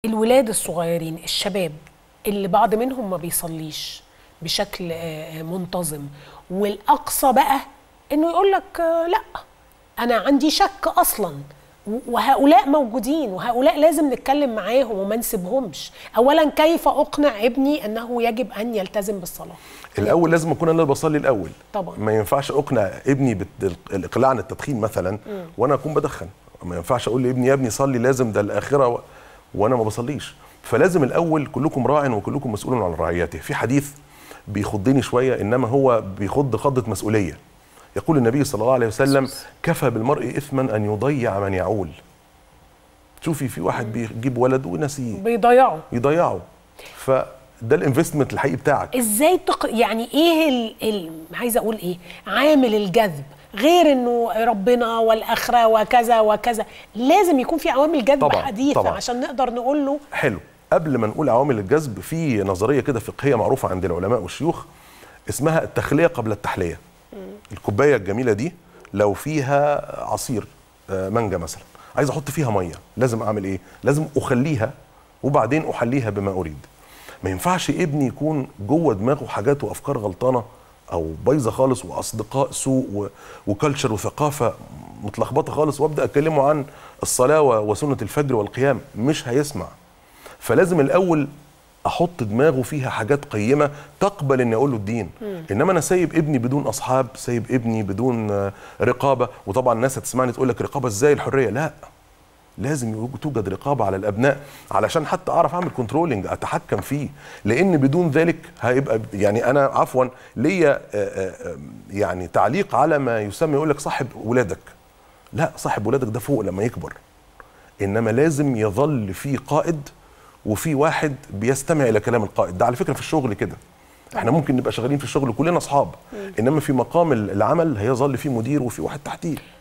الولاد الصغيرين الشباب اللي بعض منهم ما بيصليش بشكل آه، منتظم والاقصى بقى انه يقول لك آه، لا انا عندي شك اصلا و- وهؤلاء موجودين وهؤلاء لازم نتكلم معاهم وما نسيبهمش اولا كيف اقنع ابني انه يجب ان يلتزم بالصلاه الاول لازم اكون انا اللي بصلي الاول طبعا. ما ينفعش اقنع ابني بالاقلاع عن التدخين مثلا وانا اكون بدخن ما ينفعش اقول لابني يا ابني صلي لازم ده الاخره و... وانا ما بصليش فلازم الاول كلكم راع وكلكم مسؤول عن رعيته في حديث بيخضني شويه انما هو بيخض خضه مسؤوليه يقول النبي صلى الله عليه وسلم كفى بالمرء اثما ان يضيع من يعول شوفي في واحد بيجيب ولد ونسيه بيضيعوا يضيعه فده الانفستمنت الحقيقي بتاعك ازاي تق... يعني ايه ال... ال... عايزه اقول ايه عامل الجذب غير انه ربنا والاخره وكذا وكذا لازم يكون في عوامل جذب طبعاً، حديثه طبعاً. عشان نقدر نقول له حلو قبل ما نقول عوامل الجذب في نظريه كده فقهيه معروفه عند العلماء والشيوخ اسمها التخليه قبل التحليه الكوبايه الجميله دي لو فيها عصير آه، مانجا مثلا عايز احط فيها ميه لازم اعمل ايه لازم اخليها وبعدين احليها بما اريد ما ينفعش ابني يكون جوه دماغه حاجات وافكار غلطانه او بايظه خالص واصدقاء سوء و- وكلتشر وثقافه متلخبطه خالص وابدا اكلمه عن الصلاه و- وسنه الفجر والقيام مش هيسمع فلازم الاول احط دماغه فيها حاجات قيمه تقبل اني اقول له الدين انما انا سايب ابني بدون اصحاب سايب ابني بدون آه، رقابه وطبعا الناس هتسمعني تقول لك رقابه ازاي الحريه لا لازم يوج- توجد رقابه على الابناء علشان حتى اعرف اعمل كنترولنج اتحكم فيه لان بدون ذلك هيبقى يعني انا عفوا ليا آه، آه، آه، يعني تعليق على ما يسمى يقول لك صاحب ولادك لا صاحب ولادك ده فوق لما يكبر انما لازم يظل في قائد وفي واحد بيستمع الى كلام القائد ده على فكره في الشغل كده احنا ممكن نبقى شغالين في الشغل كلنا اصحاب انما في مقام العمل هيظل في مدير وفي واحد تحتيه